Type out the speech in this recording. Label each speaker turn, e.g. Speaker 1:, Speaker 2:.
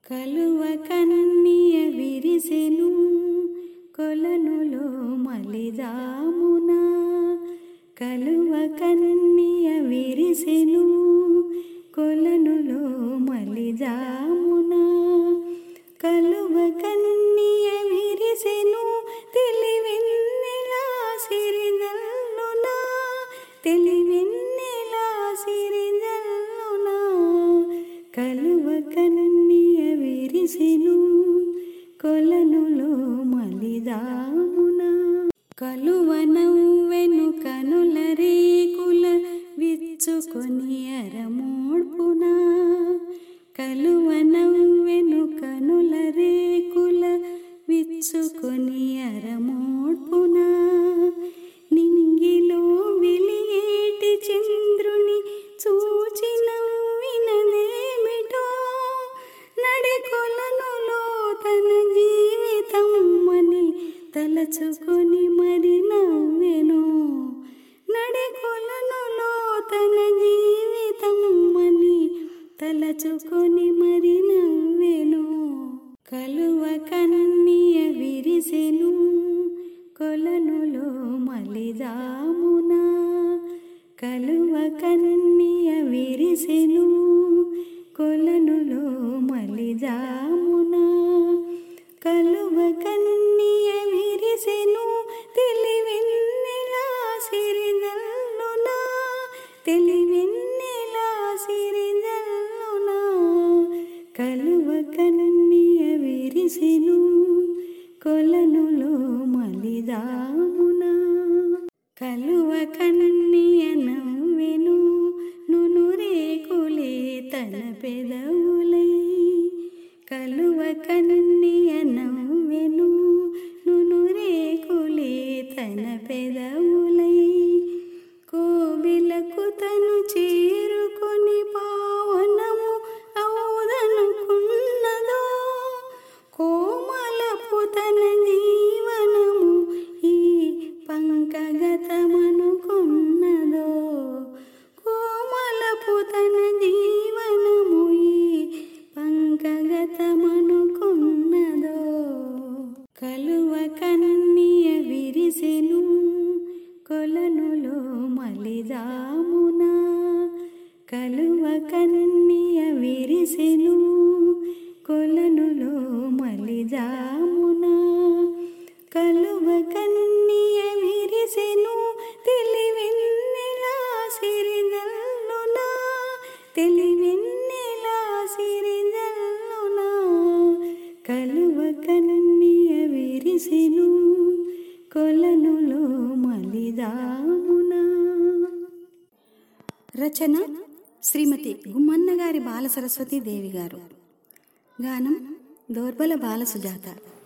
Speaker 1: కలువ కన్నియ విరిసెను కొలనులో మలిదామున కలువ కన్నియ విరిసెను కొలనులో మలిదామున కలువ కన్నియ విరిసెను తెలివెన్నెలా సిరిదల్లునా తెలివెన్నెలా సిరిదల్లునా కలువ కన్నియ విరిసెను కొలనులో మలిదామున కలువ నవ్వెను కనుల రేకుల విచ్చుకొని అరమోడ్పున కలువ నవ్వెను కనుల రేకుల విచ్చుకొని అరమోడ్పున నింగిలో వెలిగేటి చంద్రుని చూచి నవ్వినదేమిటో నడికొలనులో తన జీవితం అని తలచుకొని మరి నవ్వెను నడికొలనులో తన జీవితం అని తలచుకొని మరి నవ్వెను కలువ కన్నియ విరిసెను కొలనులో మలిదామున కలువ కన్నియ విరిసెను కొలనులో మలిదామున కలువ కన్నియ విరిసెను తెలివెన్నెలా సిరిదల్లునా తెలివెన్నెలా సిరిదల్లునా కలువ కన్నియ విరిసెను కొలనులో మలిదామున కలువ కన్నియ నవ్వెను నును రేకులే తన పెదవులై కలువ కన్నియ నవ్వెను నును రేకులే తన పెదవులై కోవిలకు తను చేరుకొని పావనము అవుదనుకున్నదో కోమలపు తన జీవనము ఈ పంకగతమనుకున్నదో కోమలపు తన జీవనము ఈ పంకగతమనుకున్నదో కలువ కన్నియ విరిసెను కొలనులో మలిదామున కలువ కన్నియ విరిసెను కొలనులో మలిదామున కలువ కన్నియ విరిసెను తెలివెన్నెలా సిరిదల్లునా తెలివెన్నెలా సిరిదల్లునా కలువ కన్నియ విరిసెను కొలనులో మలిదామున రచన శ్రీమతి గుమ్మన్న గారి బాల సరస్వతి దేవి గారు గానం దోర్బల బాల సుజాత